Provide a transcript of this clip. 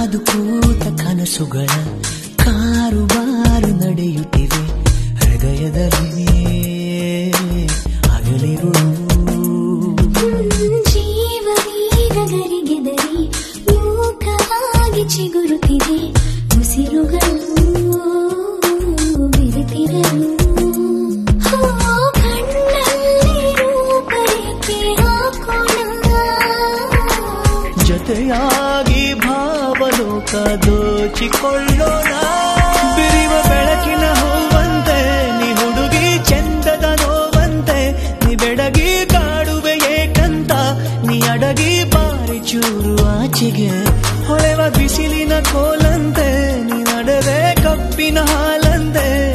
ಕಾದು ಕೂತ ಕನಸುಗಳ ಕಾರುಬಾರು ನಡೆಯುತ್ತಿವೆ ಹೃದಯದಲ್ಲಿ ಹಗಲಿರುಳು ಜೀವನೀರಗರಿಗೆದರಿ ಮೂಕವಾಗಿ ಚಿಗುರುತ್ತಿದೆ ಉಸಿರುಗಳು ಬೆರೆತಿರಲು ಹೋ, ಕಣ್ಣಲ್ಲಿ ರೂಪರೇಖೆ ಹಾಕೋಣ ಜೊತೆಯಾಗಿ ಭಾವಲೋಕ ದೋಚಿಕೊಳ್ಳೋಣ ಬಿರಿವ ಬೆಳಕಿನ ಹೂವಂತೆ ನೀ ಹುಡುಗಿ ಚಂದದ ನೋವಂತೆ ನೀ ಬೆಡಗಿ ಕಾಡುವೆ ಏಕಂತ ನೀ ಅಡಗಿ ಬಾರಿ ಚೂರು ಆಚೆಗೆ ಹೊಳೆವ ಬಿಸಿಲಿನ ಕೋಲಂತೆ ನೀ ನಡೆವೆ ಕಪ್ಪಿನ ಹಾಲಂತೆ